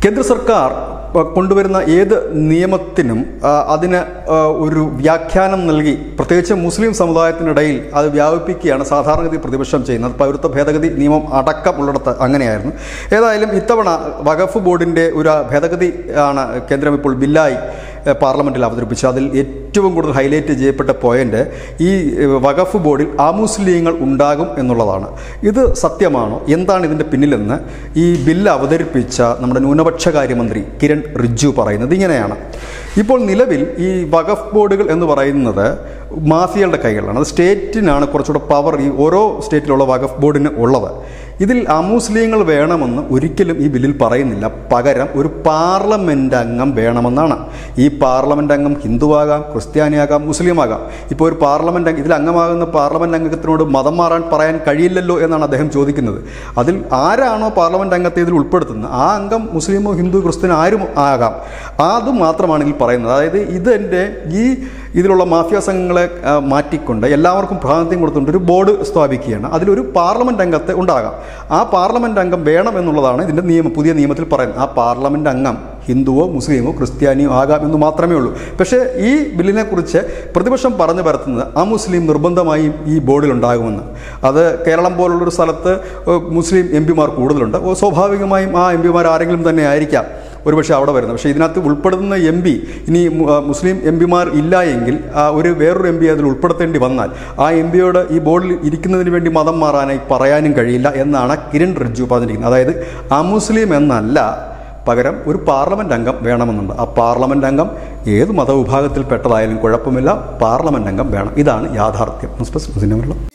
കേന്ദ്ര സർക്കാർ ആ, കൊണ്ടുവരുന്ന ഏത് നിയമത്തിനും ആ, അതിന് ആ, ഒരു വ്യാഖ്യാനം നൽകി പ്രത്യേകിച്ച് മുസ്ലിം സമുദായത്തിനിടയിൽ അത് വ്യാപിപ്പിക്കുകയാണ് സാധാരണഗതി പ്രതിപക്ഷം ചെയ്യുന്നത് പൗരത്വ ഭേദഗതി നിയമം അടക്കം ഉള്ളിടത്ത് അങ്ങനെയായിരുന്നു ഏതായാലും ഇത്തവണ വഖഫ് ബോർഡിൻ്റെ ഒരു ഭേദഗതി ആണ് കേന്ദ്രം ഇപ്പോൾ ബില്ലായി ഏഹ്, പാർലമെൻറ്റിൽ അവതരിപ്പിച്ചു അതിൽ ഏറ്റവും കൂടുതൽ ഹൈലൈറ്റ് ചെയ്യപ്പെട്ട പോയിന്റ് ഈ ഏഹ്, വഖഫ് ബോർഡിൽ അമുസ്ലിങ്ങൾ ഉണ്ടാകും എന്നുള്ളതാണ് ഇത് സത്യമാണോ എന്താണ് ഇതിൻ്റെ പിന്നിലെന്ന് ഈ ബില്ല് അവതരിപ്പിച്ച നമ്മുടെ ന്യൂനപക്ഷകാര്യമന്ത്രി കിരൺ റിജ്ജു പറയുന്നത് ഇങ്ങനെയാണ് ഇപ്പോൾ നിലവിൽ ഈ വഖഫ് ബോർഡുകൾ എന്ന് പറയുന്നത് മാഫിയകളുടെ കൈകളിലാണ് അത് സ്റ്റേറ്റിനാണ് കുറച്ചുകൂടെ പവർ ഈ ഓരോ സ്റ്റേറ്റിലുള്ള വഖഫ് ബോർഡിന് ഉള്ളത് ഇതിൽ അമുസ്ലിങ്ങൾ വേണമെന്ന് ഒരിക്കലും ഈ ബില്ലിൽ പറയുന്നില്ല പകരം ഒരു പാർലമെന്റ് അംഗം വേണമെന്നാണ് ഈ പാർലമെന്റ് അംഗം ഹിന്ദുവാകാം ക്രിസ്ത്യാനിയാകാം മുസ്ലിമാകാം ഇപ്പോൾ ഒരു പാർലമെന്റ് അംഗം ഇതിൽ അംഗമാകുന്ന പാർലമെന്റ് അംഗത്തിനോട് മതം മാറാൻ പറയാൻ കഴിയില്ലല്ലോ എന്നാണ് അദ്ദേഹം ചോദിക്കുന്നത് അതിൽ ആരാണോ പാർലമെന്റ് അംഗത്തെ ഇതിൽ ഉൾപ്പെടുത്തുന്നത് ആ അംഗം മുസ്ലിമോ ഹിന്ദു ക്രിസ്ത്യനോ ആരും ആകാം അത് മാത്രമാണ് ഇതിൽ പറയുന്നത് അതായത് ഇതെൻ്റെ ഈ ഇതിലുള്ള മാഫിയ സംഘങ്ങളെ ആ, മാറ്റിക്കൊണ്ട് എല്ലാവർക്കും പ്രാതിനിധ്യം കൊടുത്തുകൊണ്ട് ഒരു ബോർഡ് സ്ഥാപിക്കുകയാണ് അതിലൊരു പാർലമെന്റ് അംഗത്തെ ഉണ്ടാകാം ആ പാർലമെന്റ് അംഗം വേണം എന്നുള്ളതാണ് ഇതിൻ്റെ നിയമം പുതിയ നിയമത്തിൽ പറയുന്നത് ആ പാർലമെന്റ് അംഗം ഹിന്ദുവോ മുസ്ലിമോ ക്രിസ്ത്യാനിയോ ആകാം എന്ന് മാത്രമേ ഉള്ളൂ പക്ഷേ ഈ ബില്ലിനെ കുറിച്ച് പ്രതിപക്ഷം പറഞ്ഞു പരത്തുന്നത് ആ മുസ്ലിം നിർബന്ധമായും ഈ ബോർഡിൽ ഉണ്ടാകുമെന്ന് അത് കേരളം പോലുള്ളൊരു സ്ഥലത്ത് ഏഹ്, മുസ്ലിം എം പിമാർ കൂടുതലുണ്ട് ഓ, സ്വാഭാവികമായും ആ എം പിമാർ ആരെങ്കിലും തന്നെ ആയിരിക്കാം ഒരുപക്ഷെ അവിടെ വരുന്നത് പക്ഷേ ഇതിനകത്ത് ഉൾപ്പെടുന്ന എം പി ഇനി മു- ആ, മുസ്ലിം എം പിമാർ ഇല്ല എങ്കിൽ ആ, ഒരു വേറൊരു എം പി അതിൽ ഉൾപ്പെടുത്തേണ്ടി വന്നാൽ ആ എം പിയോട് ഈ ബോർഡിൽ ഇരിക്കുന്നതിന് വേണ്ടി മതം മാറാനായി പറയാനും കഴിയില്ല എന്നാണ് കിരൺ റിജ്ജു പറഞ്ഞിരിക്കുന്നത് അതായത് അമുസ്ലിം എന്നല്ല പകരം ഒരു പാർലമെന്റ് അംഗം വേണമെന്നുണ്ട് ആ പാർലമെന്റ് അംഗം ഏത് മതവിഭാഗത്തിൽപ്പെട്ടതായാലും കുഴപ്പമില്ല പാർലമെന്റ് അംഗം വേണം ഇതാണ് യാഥാർത്ഥ്യം ന്യൂസ് ഡെസ്ക് മുസ്ലിം കേരളം.